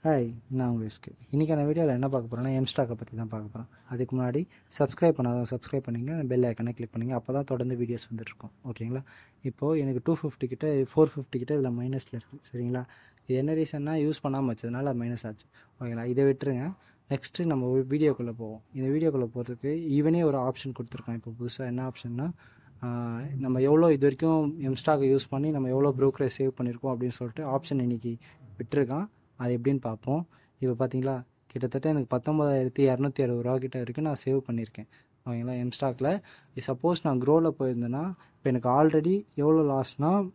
hi நான் உங்கள் SK இன்றைக்கான வீடியோவில் என்ன பார்க்க போகிறோன்னா எம்ஸ்டாக்கை பற்றி தான் பார்க்க போகிறோம் அதுக்கு முன்னாடி சப்ஸ்கிரைப் பண்ணாதவங்க சப்ஸ்கிரைப் பண்ணிங்க பெல் ஐக்கனை கிளிக் பண்ணிங்க அப்போ தான் தொடர்ந்து வீடியோஸ் வந்துட்டுருக்கும் ஓகேங்களா இப்போது எனக்கு டூ ஃபிஃப்டி கிட்ட ஃபோர் ஃபிஃப்டி கிட்ட இதில் மைனஸில் இருக்குது சரிங்களா இது என்ன ரீசன்னா யூஸ் பண்ணாமல் வச்சதுனால மைனஸ் ஆச்சு ஓகேங்களா இதை விட்டுருங்க நெக்ஸ்ட்டு நம்ம வீடியோக்குள்ளே போவோம் இந்த வீடியோக்குள்ளே போகிறதுக்கு ஈவனே ஒரு ஆப்ஷன் கொடுத்துருக்கோம் இப்போ புதுசாக என்ன ஆப்ஷன்னா ஆஹ் நம்ம எவ்வளோ இது வரைக்கும் எம்ஸ்டாக்கை யூஸ் பண்ணி நம்ம எவ்வளோ ப்ரோக்கரேஜ் சேவ் பண்ணியிருக்கோம் அப்படின்னு சொல்லிட்டு ஆப்ஷன் இன்றைக்கி விட்டுருக்கான் அது எப்படின்னு பார்ப்போம் இப்போ பார்த்தீங்களா கிட்டத்தட்ட எனக்கு பத்தொம்பதாயிரத்தி இரநூத்தி அறுபது ரூபா கிட்ட வரைக்கும் நான் சேவ் பண்ணியிருக்கேன் ஓகேங்களா எம்ஸ்டாக்கில் சப்போஸ் நான் க்ரோவில் போயிருந்தேன்னா இப்போ எனக்கு ஆல்ரெடி எவ்வளோ லாஸ்னால்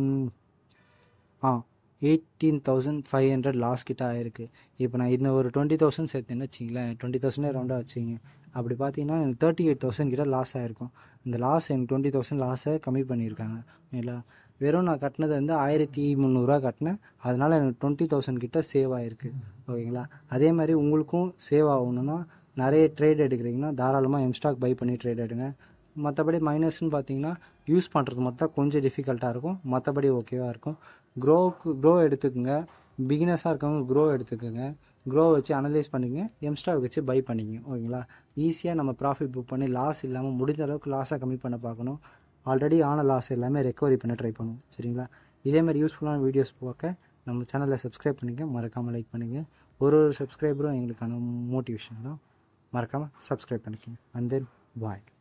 ஆ eighteen thousand five hundred loss கிட்ட ஆயிருக்கு இப்போ நான் இன்னும் ஒரு டுவெண்ட்டி தௌசண்ட் சேர்த்தேன்னு வச்சிங்களேன் டுவெண்ட்டி தௌசண்டே ரவுண்டாக வச்சிங்க அப்படி பார்த்தீங்கன்னா எனக்கு தேர்ட்டி எயிட் தௌசண்ட் கிட்ட லாஸ் ஆகிருக்கும் இந்த லாஸ் எனக்கு டுவெண்ட்டி தௌசண்ட் லாஸை கம்மி பண்ணியிருக்காங்க ஓகேங்களா வெறும் நான் கட்டினது வந்து ஆயிரத்தி முந்நூறுரூவா கட்டினேன் அதனால் எனக்கு டுவெண்ட்டி தௌசண்ட் கிட்ட சேவ் ஆகிருக்கு ஓகேங்களா அதே மாதிரி உங்களுக்கும் சேவ் ஆகணும்னா நிறைய ட்ரேட் எடுக்கிறீங்கன்னா தாராளமாக எம்ஸ்டாக் பை பண்ணி ட்ரேட் எடுங்க மற்றபடி மைனஸ்னு பார்த்தீங்கன்னா யூஸ் பண்ணுறது மட்டும் கொஞ்சம் டிஃபிகல்ட்டாக இருக்கும் மற்றபடி ஓகேவாக இருக்கும் க்ரோவுக்கு க்ரோ எடுத்துக்கோங்க பிகினஸாக இருக்கவங்க க்ரோ எடுத்துக்கோங்க க்ரோ வச்சு அனலைஸ் பண்ணிங்க எம்ஸ்டாக் வச்சு பை பண்ணிங்க ஓகேங்களா ஈஸியாக நம்ம ப்ராஃபிட் புக் பண்ணி லாஸ் இல்லாமல் முடிஞ்ச அளவுக்கு லாஸை கம்மி பண்ண பார்க்கணும் ஆல்ரெடி ஆன லாஸ் எல்லாமே ரெக்கவரி பண்ண ட்ரை பண்ணுவோம் சரிங்களா இதே மாதிரி யூஸ்ஃபுல்லான வீடியோஸ் பார்க்க நம்ம சேனலை சப்ஸ்கிரைப் பண்ணிங்க மறக்காமல் லைக் பண்ணுங்கள் ஒரு ஒரு சப்ஸ்கிரைபரும் எங்களுக்கான மோட்டிவேஷன் தான் மறக்காமல் சப்ஸ்கிரைப் பண்ணிக்கோங்க அண்ட் தென் பாய்